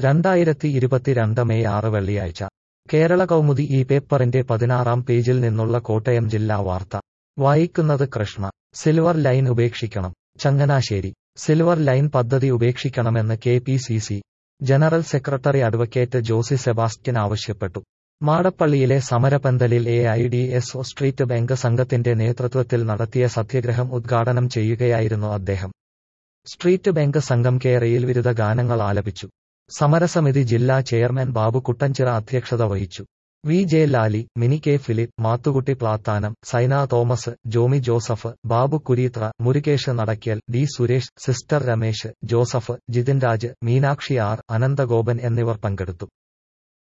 രണ്ടായിരത്തി ഇരുപത്തിരണ്ട് മെയ് ആറ് വെള്ളിയാഴ്ച കേരള കൗമുദി ഈ പേപ്പറിന്റെ പതിനാറാം പേജിൽ നിന്നുള്ള കോട്ടയം ജില്ലാ വാർത്ത വായിക്കുന്നത് കൃഷ്ണ സിൽവർ ലൈൻ ഉപേക്ഷിക്കണം ചങ്ങനാശ്ശേരി സിൽവർ ലൈൻ പദ്ധതി ഉപേക്ഷിക്കണമെന്ന് K P C C general secretary advocate Josy Sebastian ആവശ്യപ്പെട്ടു മാടപ്പള്ളിയിലെ സമരപന്തലിൽ A I D S O street bank സംഘത്തിന്റെ നേതൃത്വത്തിൽ നടത്തിയ സത്യഗ്രഹം ഉദ്ഘാടനം ചെയ്യുകയായിരുന്നു അദ്ദേഹം സ്ട്രീറ്റ് ബാങ്ക് സംഘം കേരയിൽ വിരുദ്ധ ഗാനങ്ങൾ ആലപിച്ചു സമരസമിതി ജില്ലാ ചെയർമാൻ ബാബു കുട്ടഞ്ചിറ അധ്യക്ഷത വഹിച്ചു V J Lali Mini K Philip Mathukutty Plathanam Saina Thomas Jomy Joseph Babu Kureethra Murukesh Nadakkiyal D Suresh sister Ramesh Joseph Jithin Raj Meenakshi R Ananthagopan എന്നിവർ പങ്കെടുത്തു